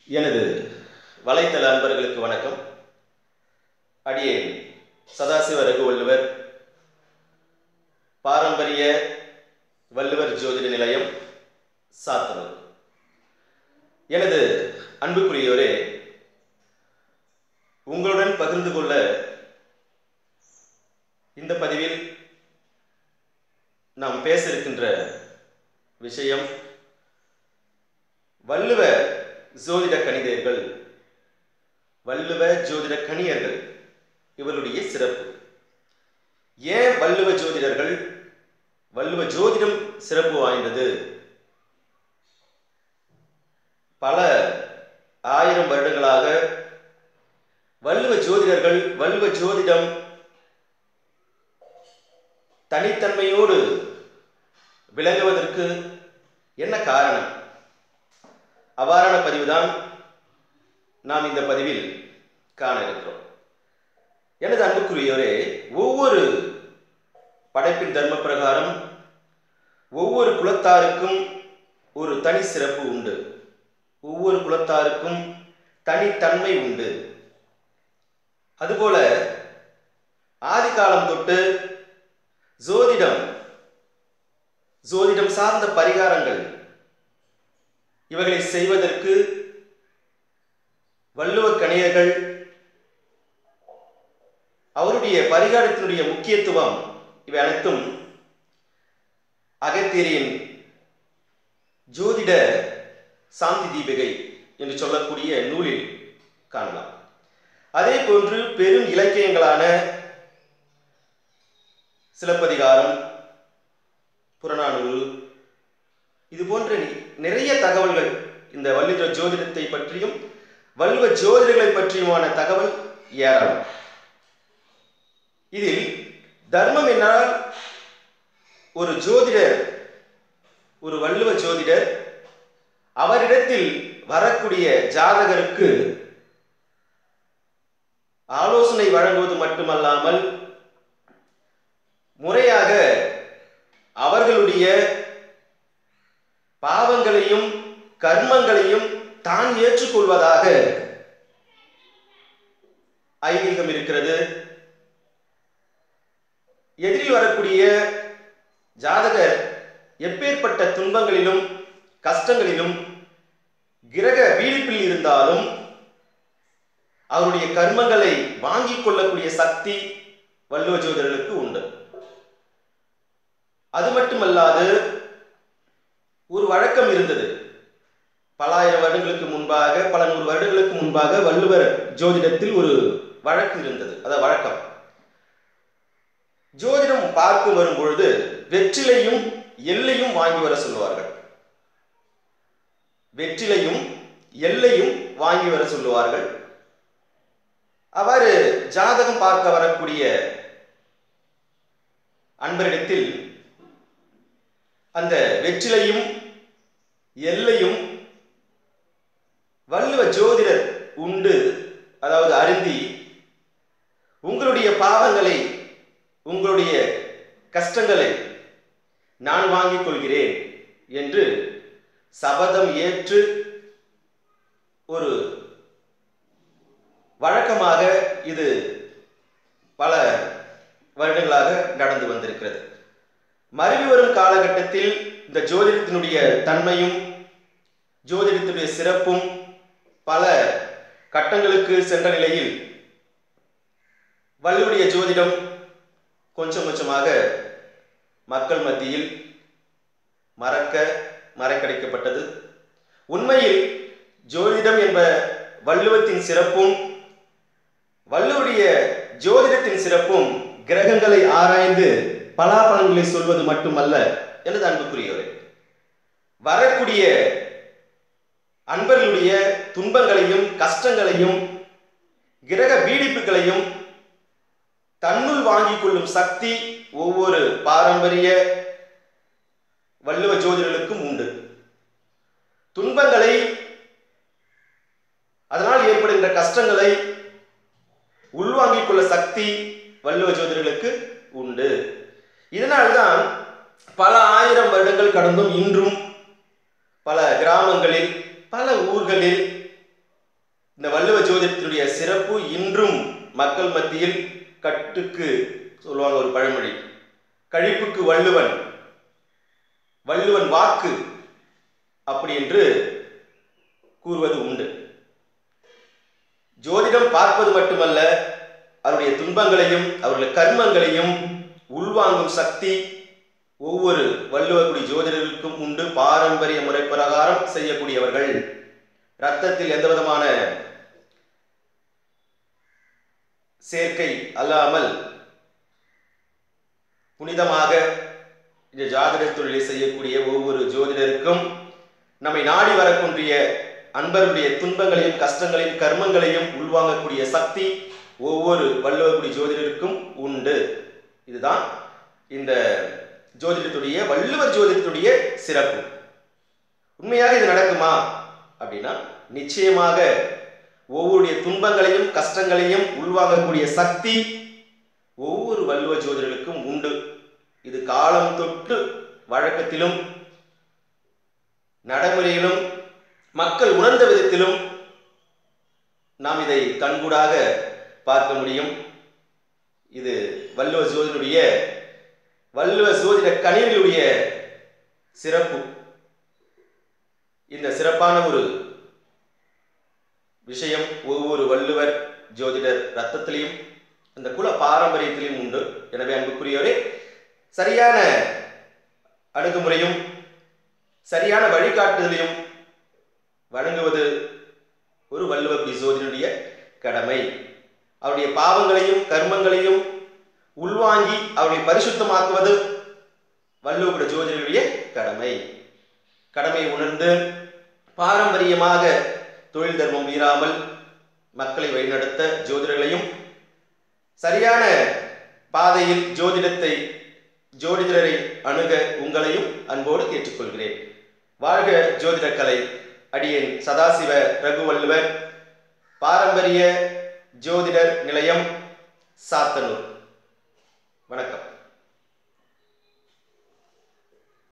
எனது வலைத்தள அன்பர்களுக்கு வணக்கம் அடியேன் சதாசிவ ரகுவள்ளுவர் பாரம்பரிய வள்ளுவர் ஜோதிட நிலையம் சாத்தனூர் எனது அன்புக்குரியோரே உங்களுடன் பகிர்ந்து கொள்ள இந்த பதிவில் நாம் பேச இருக்கின்ற விஷயம் வள்ளுவ ஜோதிட கணிதர்கள் வள்ளுவ ஜோதிட கணியர்கள் இவருடைய சிறப்பு ஏன் வள்ளுவ ஜோதிடர்கள் வள்ளுவ ஜோதிடம் சிறப்பு வாய்ந்தது பல ஆயிரம் வருடங்களாக வள்ளுவ ஜோதிடர்கள் வள்ளுவ ஜோதிடம் தனித்தன்மையோடு விளங்குவதற்கு என்ன காரணம் அவ்வாறான பதிவுதான் நாம் இந்த பதிவில் காண இருக்கிறோம் எனது அன்புக்குரியவரே ஒவ்வொரு படைப்பின் தர்ம பிரகாரம் ஒவ்வொரு குலத்தாருக்கும் ஒரு தனி சிறப்பு உண்டு ஒவ்வொரு குலத்தாருக்கும் தனித்தன்மை உண்டு அதுபோல ஆதி காலம் தொட்டு ஜோதிடம் ஜோதிடம் சார்ந்த பரிகாரங்கள் இவர்களை செய்வதற்கு வள்ளுவ கணியர்கள் அவருடைய பரிகாரத்தினுடைய முக்கியத்துவம் இவை அனைத்தும் அகத்தியரின் ஜோதிட சாந்தி தீபிகை என்று சொல்லக்கூடிய நூலில் காணலாம் அதே போன்று பெரும் இலக்கியங்களான சிலப்பதிகாரம் புறநானூறு இது போன்ற நிறைய தகவல்கள் இந்த வள்ளுவ ஜோதிடத்தை பற்றியும் வள்ளுவ ஜோதிடர்களை பற்றியுமான தகவல் ஏராளம் இதில் தர்மம் என்றால் ஒரு ஜோதிடர் ஒரு வள்ளுவ ஜோதிடர் அவரிடத்தில் வரக்கூடிய ஜாதகருக்கு ஆலோசனை வழங்குவது மட்டுமல்லாமல் முறையாக அவர்களுடைய பாவங்களையும் கர்மங்களையும் தான் ஏற்றுக்கொள்வதாக ஐதீகம் இருக்கிறது எதிரில் வரக்கூடிய ஜாதகர் எப்பேற்பட்ட துன்பங்களிலும் கஷ்டங்களிலும் கிரக வீழ்ப்பில் இருந்தாலும் அவருடைய கர்மங்களை வாங்கிக் கொள்ளக்கூடிய சக்தி வள்ளுவ ஜோதிடர்களுக்கு உண்டு அது மட்டுமல்லாது ஒரு வழக்கம் இருந்தது பல ஆயிரம் வருடங்களுக்கு முன்பாக பல நூறு வருடங்களுக்கு முன்பாக வள்ளுவர் ஜோதிடத்தில் ஒரு வழக்கு இருந்தது அதாவது வழக்கம் ஜோதிடம் பார்க்க வரும் பொழுது வெற்றிலையும் எல்லையும் வாங்கி வர சொல்லுவார்கள் வெற்றிலையும் எல்லையும் வாங்கி வர சொல்லுவார்கள் அவ்வாறு ஜாதகம் பார்க்க வரக்கூடிய அன்பரிடத்தில் அந்த வெற்றிலையும் எல்லையும் வள்ளுவ ஜோதிடர் உண்டு அதாவது அருந்தி உங்களுடைய பாவங்களை உங்களுடைய கஷ்டங்களை நான் வாங்கிக் கொள்கிறேன் என்று சபதம் ஏற்று ஒரு வழக்கமாக இது பல வருடங்களாக நடந்து வந்திருக்கிறது மருவி வரும் காலகட்டத்தில் இந்த ஜோதிடத்தினுடைய தன்மையும் ஜோதிடத்தினுடைய சிறப்பும் பல கட்டங்களுக்கு சென்ற நிலையில் வள்ளுடைய ஜோதிடம் கொஞ்சம் கொஞ்சமாக மக்கள் மத்தியில் மறக்க மறைக்கடைக்கப்பட்டது உண்மையில் ஜோதிடம் என்ப வள்ளுவத்தின் சிறப்பும் வள்ளுவடைய ஜோதிடத்தின் சிறப்பும் கிரகங்களை ஆராய்ந்து பலாபலன்களை சொல்வது மட்டுமல்ல எனது அன்புக்குரியவரே வரக்கூடிய அன்பர்களுடைய துன்பங்களையும் கஷ்டங்களையும் கிரக பீடிப்புகளையும் தன்னுள் வாங்கிக் கொள்ளும் சக்தி ஒவ்வொரு பாரம்பரிய வள்ளுவ ஜோதிடர்களுக்கும் உண்டு துன்பங்களை அதனால் ஏற்படுகின்ற கஷ்டங்களை உள்வாங்கிக் கொள்ள சக்தி வள்ளுவ ஜோதிடர்களுக்கு உண்டு இதனால்தான் பல ஆயிரம் வருடங்கள் கடந்தும் இன்றும் பல கிராமங்களில் பல ஊர்களில் ஜோதிடத்தினுடைய சிறப்பு இன்றும் மக்கள் மத்தியில் கட்டுக்கு சொல்லுவாங்க ஒரு பழமொழி கழிப்புக்கு வள்ளுவன் வள்ளுவன் வாக்கு அப்படி என்று கூறுவது உண்டு ஜோதிடம் பார்ப்பது மட்டுமல்ல அவருடைய துன்பங்களையும் அவருடைய கர்மங்களையும் உள்வாங்கும் சக்தி ஒவ்வொரு வள்ளுவக்குடி ஜோதிடர்களுக்கும் உண்டு பாரம்பரிய முறை பிரகாரம் செய்யக்கூடியவர்கள் ரத்தத்தில் எந்த விதமான சேர்க்கை அல்லாமல் புனிதமாக இந்த ஜாதக தொழிலை செய்யக்கூடிய ஒவ்வொரு ஜோதிடருக்கும் நம்மை நாடி வரக்கூடிய அன்பருடைய துன்பங்களையும் கஷ்டங்களையும் கர்மங்களையும் உள்வாங்கக்கூடிய சக்தி ஒவ்வொரு வள்ளுவக்குடி ஜோதிடருக்கும் உண்டு இதுதான் இந்த ஜோதிடத்துடைய வள்ளுவர் ஜோதிடத்துடைய சிறப்பு உண்மையாக இது நடக்குமா அப்படின்னா நிச்சயமாக ஒவ்வொருடைய துன்பங்களையும் கஷ்டங்களையும் உள்வாங்கக்கூடிய சக்தி ஒவ்வொரு வள்ளுவ ஜோதிடர்களுக்கும் உண்டு இது காலம் தொட்டு வழக்கத்திலும் நடைமுறையிலும் மக்கள் உணர்ந்த விதத்திலும் நாம் இதை கண்கூடாக பார்க்க முடியும் இது வள்ளுவ ஜோதினுடைய வள்ளுவ ஜோதிட கணிகளுடைய சிறப்பு இந்த சிறப்பான ஒரு விஷயம் ஒவ்வொரு வள்ளுவர் ஜோதிடர் ரத்தத்திலையும் அந்த குல பாரம்பரியத்திலையும் உண்டு எனவே அன்புக்குரியவரே சரியான அணுகுமுறையும் சரியான வழிகாட்டுதலையும் வழங்குவது ஒரு வள்ளுவ ஜோதினுடைய கடமை அவருடைய பாவங்களையும் கர்மங்களையும் உள்வாங்கி அவர்களை பரிசுத்தமாக்குவது வள்ளுவகுட ஜோதிடருடைய கடமை கடமை உணர்ந்து பாரம்பரியமாக தொழில் தர்மம் மீறாமல் மக்களை வழிநடத்த ஜோதிடர்களையும் சரியான பாதையில் ஜோதிடத்தை ஜோதிடரை அணுக உங்களையும் அன்போடு கேட்டுக்கொள்கிறேன் வாழ்க ஜோதிடக்கலை அடியேன் சதாசிவ ரகுவல்லுவர் பாரம்பரிய ஜோதிடர் நிலையம் சாத்தனூர் வணக்கம்